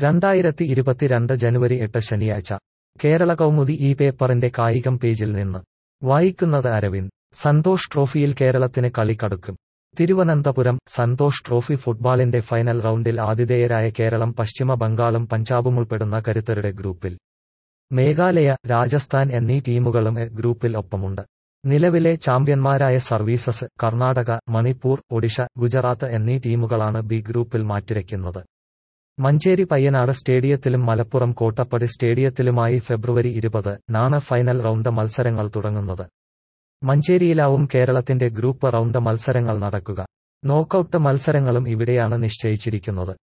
രണ്ടായിരത്തി ഇരുപത്തിരണ്ട് ജനുവരി എട്ട് ശനിയാഴ്ച കേരള കൗമുദി ഈ പേപ്പറിന്റെ കായികം പേജിൽ നിന്ന് വായിക്കുന്നത് അരവിന്ദ് സന്തോഷ് ട്രോഫിയിൽ കേരളത്തിന് കളി കടുക്കും തിരുവനന്തപുരം സന്തോഷ് ട്രോഫി ഫുട്ബോളിന്റെ ഫൈനൽ റൗണ്ടിൽ ആതിഥേയരായ കേരളം പശ്ചിമ ബംഗാളും പഞ്ചാബും ഉൾപ്പെടുന്ന കരുത്തരുടെ ഗ്രൂപ്പിൽ മേഘാലയ രാജസ്ഥാൻ എന്നീ ടീമുകളും എ ഗ്രൂപ്പിൽ ഒപ്പമുണ്ട് നിലവിലെ ചാമ്പ്യന്മാരായ സർവീസസ് കർണാടക മണിപ്പൂർ ഒഡീഷ ഗുജറാത്ത് എന്നീ ടീമുകളാണ് ബി ഗ്രൂപ്പിൽ മാറ്റുരയ്ക്കുന്നത് മഞ്ചേരി പയ്യനാട് സ്റ്റേഡിയത്തിലും മലപ്പുറം കോട്ടപ്പടി സ്റ്റേഡിയത്തിലുമായി ഫെബ്രുവരി ഇരുപത് നാണ് ഫൈനൽ റൗണ്ട് മത്സരങ്ങൾ തുടങ്ങുന്നത് മഞ്ചേരിയിലാവും കേരളത്തിന്റെ ഗ്രൂപ്പ് റൗണ്ട് മത്സരങ്ങൾ നടക്കുക നോക്കൌട്ട് മത്സരങ്ങളും ഇവിടെയാണ് നിശ്ചയിച്ചിരിക്കുന്നത്